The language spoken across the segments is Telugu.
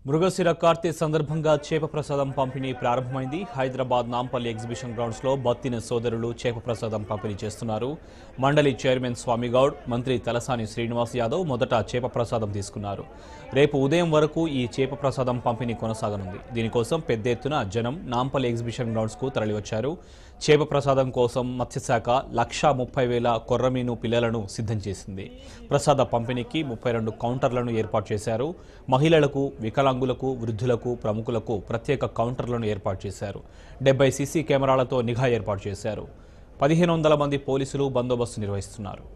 మృగశిర కార్తీ సందర్భంగా చేప ప్రసాదం పంపిణీ ప్రారంభమైంది హైదరాబాద్ నాంపల్లి ఎగ్జిబిషన్ గ్రౌండ్స్ లో బత్తిన సోదరులు చేప ప్రసాదం పంపిణీ చేస్తున్నారు మండలి చైర్మన్ స్వామిగౌడ్ మంత్రి తలసాని శ్రీనివాస్ యాదవ్ మొదట చేప ప్రసాదం తీసుకున్నారు రేపు ఉదయం వరకు ఈ చేప ప్రసాదం పంపిణీ కొనసాగనుంది దీనికోసం పెద్ద ఎత్తున జనం నాంపల్లి ఎగ్జిబిషన్ గ్రౌండ్స్ కు తరలివచ్చారు చేప ప్రసాదం కోసం మత్స్యశాఖ లక్షా ముప్పై వేల కొర్రమీను పిల్లలను సిద్ధం చేసింది ప్రసాద పంపిణీకి ముప్పై రెండు కౌంటర్లను ఏర్పాటు చేశారు మహిళలకు వికలాంగులకు వృద్ధులకు ప్రముఖులకు ప్రత్యేక కౌంటర్లను ఏర్పాటు చేశారు డెబ్బై సీసీ కెమెరాలతో నిఘా ఏర్పాటు చేశారు పదిహేను వందల మంది పోలీసులు బందోబస్తు నిర్వహిస్తున్నారు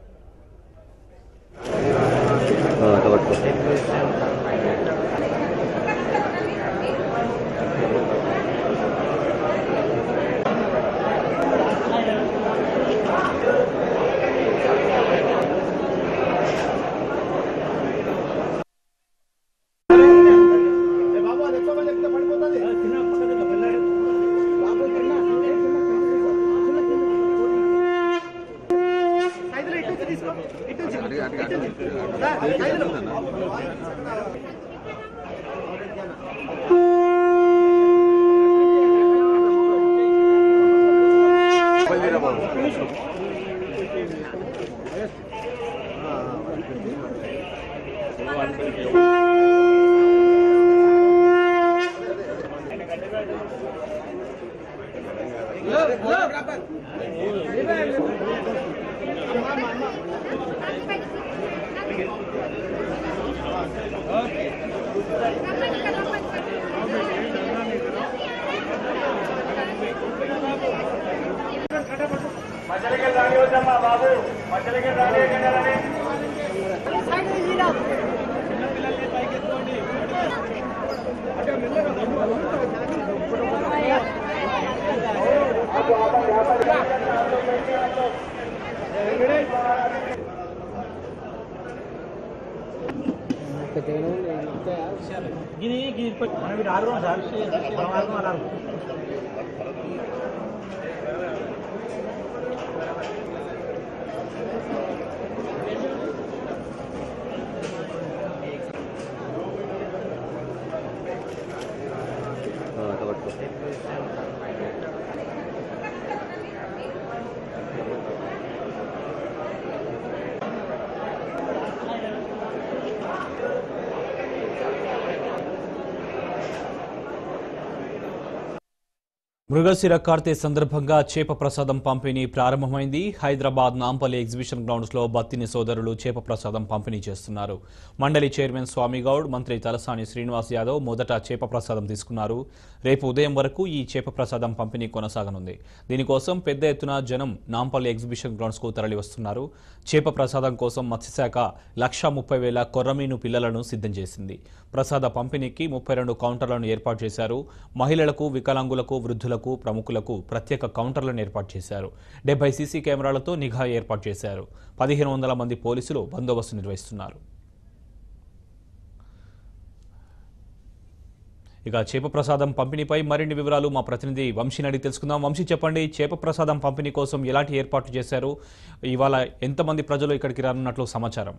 అట్లా పట్టుకో మచ్చలకి రాని వద్దమ్మా బాబు మచ్చలకి రాని రాని అట్లా పట్టుకో మృగశిర కార్తీ సందర్భంగా చేప ప్రసాదం పంపిణీ ప్రారంభమైంది హైదరాబాద్ నాంపల్లి ఎగ్జిబిషన్ గ్రౌండ్స్ లో బత్తిని సోదరులు చేప ప్రసాదం పంపిణీ చేస్తున్నారు మండలి చైర్మన్ స్వామిగౌడ్ మంత్రి తలసాని శ్రీనివాస్ యాదవ్ మొదట చేప ప్రసాదం తీసుకున్నారు రేపు ఉదయం వరకు ఈ చేప ప్రసాదం పంపిణీ కొనసాగనుంది దీనికోసం పెద్ద ఎత్తున జనం నాంపల్లి ఎగ్జిబిషన్ గ్రౌండ్స్ కు తరలి వస్తున్నారు చేప ప్రసాదం కోసం మత్స్యశాఖ లక్షా ముప్పై వేల కొర్రమీను పిల్లలను సిద్ధం చేసింది ప్రసాద పంపిణీకి ముప్పై రెండు కౌంటర్లను ఏర్పాటు చేశారు మహిళలకు వికలాంగులకు వృద్ధులకు ప్రముఖులకు ప్రత్యేక కౌంటర్లను ఏర్పాటు చేశారు డెబ్బై సీసీ కెమెరాలతో నిఘా ఏర్పాటు చేశారు పదిహేను వందల మంది పోలీసులు బందోబస్తు నిర్వహిస్తున్నారు ఇక చేప ప్రసాదం పంపిణీపై మరిన్ని వివరాలు మా ప్రతినిధి వంశీని అడిగి తెలుసుకుందాం వంశీ చెప్పండి చేప ప్రసాదం పంపిణీ కోసం ఎలాంటి ఏర్పాట్లు చేశారు ఇవాళ ఎంతమంది ప్రజలు ఇక్కడికి రానున్నట్లు సమాచారం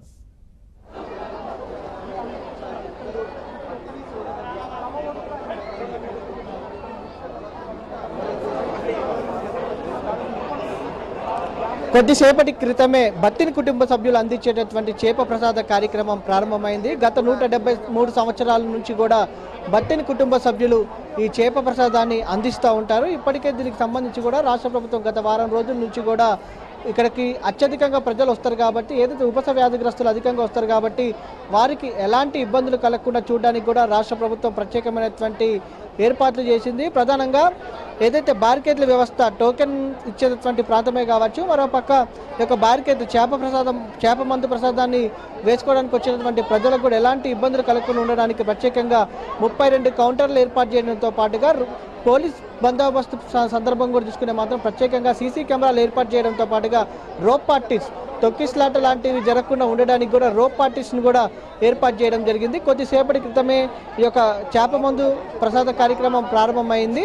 కొద్దిసేపటి క్రితమే బత్తిని కుటుంబ సభ్యులు అందించేటటువంటి చేప ప్రసాద కార్యక్రమం ప్రారంభమైంది గత నూట డెబ్బై మూడు సంవత్సరాల నుంచి కూడా బత్తిని కుటుంబ సభ్యులు ఈ చేప ప్రసాదాన్ని అందిస్తూ ఉంటారు ఇప్పటికే దీనికి సంబంధించి కూడా రాష్ట్ర ప్రభుత్వం గత వారం రోజుల నుంచి కూడా ఇక్కడికి అత్యధికంగా ప్రజలు వస్తారు కాబట్టి ఏదైతే ఉపస వ్యాధిగ్రస్తులు అధికంగా వస్తారు కాబట్టి వారికి ఎలాంటి ఇబ్బందులు కలగకుండా చూడడానికి కూడా రాష్ట్ర ప్రభుత్వం ప్రత్యేకమైనటువంటి ఏర్పాట్లు చేసింది ప్రధానంగా ఏదైతే బార్కెట్ల వ్యవస్థ టోకెన్ ఇచ్చేటటువంటి ప్రాంతమే కావచ్చు మరోపక్క ఈ యొక్క బార్కెట్ చేప ప్రసాదం చేప మందు ప్రసాదాన్ని వేసుకోవడానికి వచ్చినటువంటి ప్రజలకు కూడా ఎలాంటి ఇబ్బందులు కలగకుండా ఉండడానికి ప్రత్యేకంగా ముప్పై రెండు కౌంటర్లు ఏర్పాటు చేయడంతో పాటుగా రు- పోలీస్ బందోబస్తు స- సందర్భం కూడా చూసుకునే మాత్రం ప్రత్యేకంగా సీసీ కెమెరాలు ఏర్పాటు చేయడంతో పాటుగా రోప్ పార్టీస్ తొక్కిస్లాట లాంటివి జరగకుండా ఉండడానికి కూడా రోప్ పార్టీస్ను కూడా ఏర్పాటు చేయడం జరిగింది కొద్దిసేపటి క్రితమే ఈ యొక్క చేప మందు ప్రసాద కార్యక్రమం ప్రారంభమైంది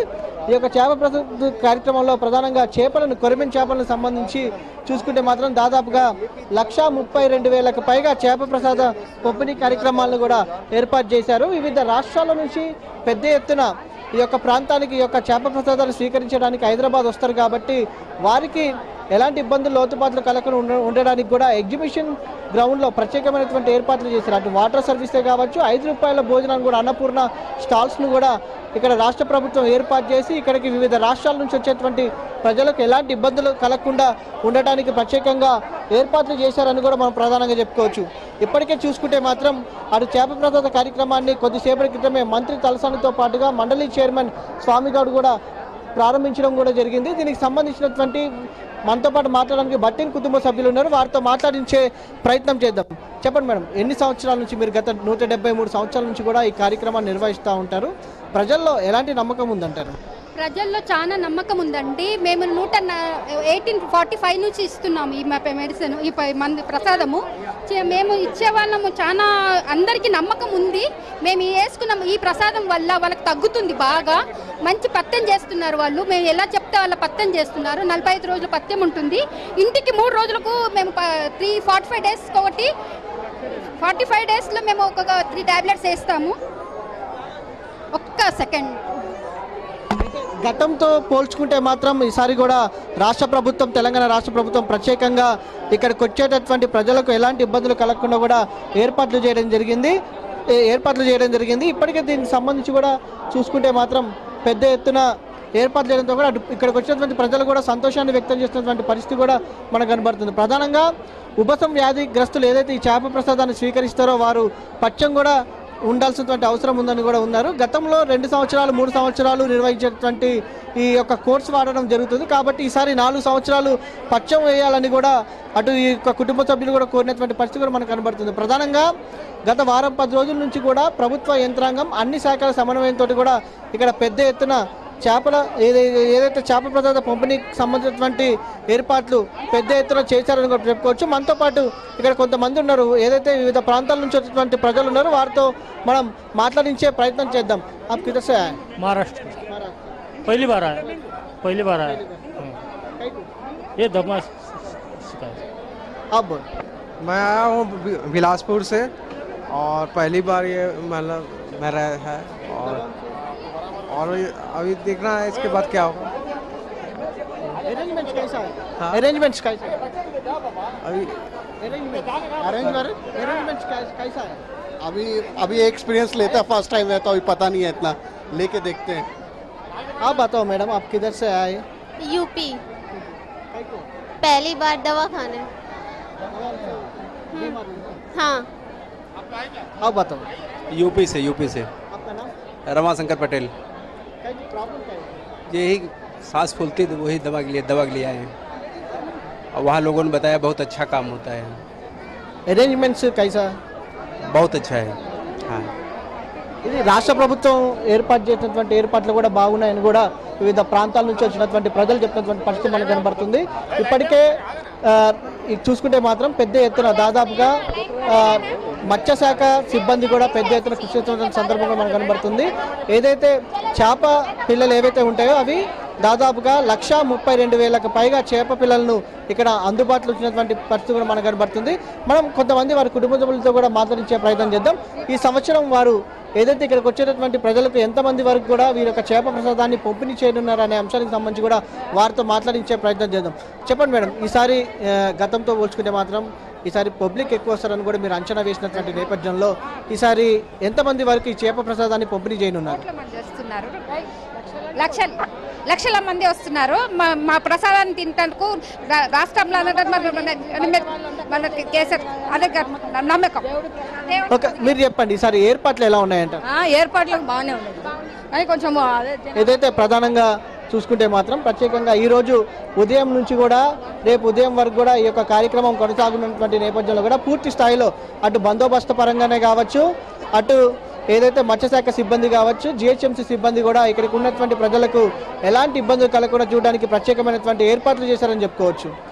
ఈ యొక్క చేప ప్రసాద కార్యక్రమంలో ప్రధానంగా చేపలను కొరిమిన చేపలకు సంబంధించి చూసుకుంటే మాత్రం దాదాపుగా లక్ష ముప్పై రెండు వేలకు పైగా చేప ప్రసాద పంపిణీ కార్యక్రమాలను కూడా ఏర్పాటు చేశారు వివిధ రాష్ట్రాల నుంచి పెద్ద ఎత్తున ఈ యొక్క ప్రాంతానికి ఈ యొక్క చేప ప్రసాదాలు స్వీకరించడానికి హైదరాబాద్ వస్తారు కాబట్టి వారికి ఎలాంటి ఇబ్బందులు లోతుపాట్లు కలగకుండా ఉండ- ఉండడానికి కూడా ఎగ్జిబిషన్ గ్రౌండ్లో ప్రత్యేకమైనటువంటి ఏర్పాట్లు చేశారు అటు వాటర్ సర్వీసే కావచ్చు ఐదు రూపాయల భోజనాన్ని కూడా అన్నపూర్ణ స్టాల్స్ను కూడా ఇక్కడ రాష్ట్ర ప్రభుత్వం ఏర్పాటు చేసి ఇక్కడికి వివిధ రాష్ట్రాల నుంచి వచ్చేటువంటి ప్రజలకు ఎలాంటి ఇబ్బందులు కలగకుండా ఉండటానికి ప్రత్యేకంగా ఏర్పాట్లు చేశారని కూడా మనం ప్రధానంగా చెప్పుకోవచ్చు ఇప్పటికే చూసుకుంటే మాత్రం అటు చేప ప్రసాద కార్యక్రమాన్ని కొద్దిసేపటి క్రితమే మంత్రి తలసానితో పాటుగా మండలి చైర్మన్ స్వామిగౌడ్ కూడా ప్రారంభించడం కూడా జరిగింది దీనికి సంబంధించినటువంటి మనతో పాటు మాట్లాడడానికి బట్టిన్ కుటుంబ సభ్యులు ఉన్నారు వారితో మాట్లాడించే ప్రయత్నం చేద్దాం చెప్పండి మేడం ఎన్ని సంవత్సరాల నుంచి మీరు గత నూట డెబ్బై మూడు సంవత్సరాల నుంచి కూడా ఈ కార్యక్రమాన్ని నిర్వహిస్తూ ఉంటారు ప్రజల్లో ఎలాంటి నమ్మకం ఉందంటారు ప్రజల్లో చాలా నమ్మకం ఉందండి మేము నూట ఎయిటీన్ ఫార్టీ ఫైవ్ నుంచి ఇస్తున్నాము ఈ మా మెడిసిన్ ఈ ప- మంది ప్రసాదము చే- మేము ఇచ్చే వాళ్ళము చాలా అందరికీ నమ్మకం ఉంది మేము ఈ వేసుకున్నాం ఈ ప్రసాదం వల్ల వాళ్ళకి తగ్గుతుంది బాగా మంచి పత్యం చేస్తున్నారు వాళ్ళు మేము ఎలా చెప్తే వాళ్ళ పత్యం చేస్తున్నారు నలభై ఐదు రోజులు పత్యం ఉంటుంది ఇంటికి మూడు రోజులకు మేము త్రీ ఫార్టీ ఫైవ్ డేస్ ఒకటి ఫార్టీ ఫైవ్ డేస్లో మేము ఒక త్రీ టాబ్లెట్స్ వేస్తాము ఒక్క సెకండ్ గతంతో పోల్చుకుంటే మాత్రం ఈసారి కూడా రాష్ట్ర ప్రభుత్వం తెలంగాణ రాష్ట్ర ప్రభుత్వం ప్రత్యేకంగా ఇక్కడికి వచ్చేటటువంటి ప్రజలకు ఎలాంటి ఇబ్బందులు కలగకుండా కూడా ఏర్పాట్లు చేయడం జరిగింది ఏ- ఏర్పాట్లు చేయడం జరిగింది ఇప్పటికే దీనికి సంబంధించి కూడా చూసుకుంటే మాత్రం పెద్ద ఎత్తున ఏర్పాట్లు చేయడంతో కూడా అటు ఇక్కడికి వచ్చినటువంటి ప్రజలు కూడా సంతోషాన్ని వ్యక్తం చేస్తున్నటువంటి పరిస్థితి కూడా మనకు కనబడుతుంది ప్రధానంగా ఉబసం వ్యాధిగ్రస్తులు ఏదైతే ఈ చేప ప్రసాదాన్ని స్వీకరిస్తారో వారు పచ్చం కూడా ఉండాల్సినటువంటి అవసరం ఉందని కూడా ఉన్నారు గతంలో రెండు సంవత్సరాలు మూడు సంవత్సరాలు నిర్వహించేటువంటి ఈ యొక్క కోర్స్ వాడడం జరుగుతుంది కాబట్టి ఈసారి నాలుగు సంవత్సరాలు పచ్చం వేయాలని కూడా అటు ఈ యొక్క కుటుంబ సభ్యులు కూడా కోరినటువంటి పరిస్థితి కూడా మనకు కనబడుతుంది ప్రధానంగా గత వారం పది రోజుల నుంచి కూడా ప్రభుత్వ యంత్రాంగం అన్ని శాఖల సమన్వయంతో కూడా ఇక్కడ పెద్ద ఎత్తున చేపల ఏదైతే ఏదైతే చేపల ప్రసాద పంపిణీకి సంబంధించినటువంటి ఏర్పాట్లు పెద్ద ఎత్తున చేశారని కూడా చెప్పుకోవచ్చు మనతో పాటు ఇక్కడ కొంతమంది ఉన్నారు ఏదైతే వివిధ ప్రాంతాల నుంచి వచ్చినటువంటి ప్రజలు ఉన్నారో వారితో మనం మాట్లాడించే ప్రయత్నం చేద్దాం आप किधर से आए महाराष्ट्र पहली बार आया पहली बार आया हाँ। ये दमा शिकायत आप बोल मैं आया हूँ बि- बिलासपुर से और पहली बार ये मतलब मेरा है और और ये अभी देखना है इसके बाद क्या होगा अरेंजमेंट्स कैसा है हाँ। अरेंजमेंट्स कैसा है अभी अरेंजमेंट अरेंज अरेंजमेंट्स कैसा है अभी अभी एक्सपीरियंस लेता है फर्स्ट टाइम है तो अभी पता नहीं है इतना लेके देखते हैं आप बताओ मैडम आप किधर से आए यूपी पहली बार दवा खाने हाँ आप बताओ यूपी से यूपी से आपका नाम रमाशंकर पटेल क्या प्रॉब्लम क्या है यही सांस फूलती तो वही दवा के लिए दवा के लिए आए हैं और वहाँ लोगों ने बताया बहुत अच्छा काम होता है अरेंजमेंट्स कैसा बहुत अच्छा है हाँ ఇది రాష్ట్ర ప్రభుత్వం ఏర్పాటు చేసినటువంటి ఏర్పాట్లు కూడా బాగున్నాయని కూడా వివిధ ప్రాంతాల నుంచి వచ్చినటువంటి ప్రజలు చెప్పినటువంటి పరిస్థితి మనకు కనబడుతుంది ఇప్పటికే ఆ, ఇది చూసుకుంటే మాత్రం పెద్ద ఎత్తున దాదాపుగా ఆ, మత్స్యశాఖ సిబ్బంది కూడా పెద్ద ఎత్తున కృషి చేస్తున్న సందర్భంగా మనకు కనబడుతుంది ఏదైతే చేప పిల్లలు ఏవైతే ఉంటాయో అవి దాదాపుగా లక్ష ముప్పై రెండు వేలకు పైగా చేప పిల్లలను ఇక్కడ అందుబాటులో వచ్చినటువంటి పరిస్థితి కూడా మనకు కనబడుతుంది మనం కొంతమంది వారి కుటుంబ సభ్యులతో కూడా మాట్లాడించే ప్రయత్నం చేద్దాం ఈ సంవత్సరం వారు ఏదైతే ఇక్కడికి వచ్చేటటువంటి ప్రజలకు ఎంతమంది వరకు కూడా వీరి యొక్క చేప ప్రసాదాన్ని పంపిణీ చేయనున్నారు అనే అంశానికి సంబంధించి కూడా వారితో మాట్లాడించే ప్రయత్నం చేద్దాం చెప్పండి మేడం ఈసారి ఆ, గతంతో పోల్చుకుంటే మాత్రం ఈసారి పబ్లిక్ ఎక్కువ వస్తారని కూడా మీరు అంచనా వేసినటువంటి నేపథ్యంలో ఈసారి ఎంతమంది వరకు ఈ చేప ప్రసాదాన్ని పంపిణీ చేయనున్నారు లక్షల మంది వస్తున్నారు లక్షల లక్షల మంది వస్తున్నారు మా మా ప్రసాదాన్ని తింటందుకు రా- రాష్ట్రంలో అనగా మన- మన- మన కేసర్ అదే గా- నమ్మకం ఓకే మీరు చెప్పండి ఈసారి ఏర్పాట్లు ఎలా ఉన్నాయంట ఆ, ఏర్పాట్లు బాగానే ఉన్నాయి కానీ కొంచెం అదే ఏదైతే ప్రధానంగా చూసుకుంటే మాత్రం ప్రత్యేకంగా ఈ రోజు ఉదయం నుంచి కూడా రేపు ఉదయం వరకు కూడా ఈ యొక్క కార్యక్రమం కొనసాగుతున్నటువంటి నేపథ్యంలో కూడా పూర్తి స్థాయిలో అటు బందోబస్తు పరంగానే కావచ్చు అటు ఏదైతే మత్స్యశాఖ సిబ్బంది కావచ్చు జిహెచ్ఎంసీ సిబ్బంది కూడా ఇక్కడికి ఉన్నటువంటి ప్రజలకు ఎలాంటి ఇబ్బందులు కలగకుండా చూడడానికి ప్రత్యేకమైనటువంటి ఏర్పాట్లు చేశారని చెప్పుకోవచ్చు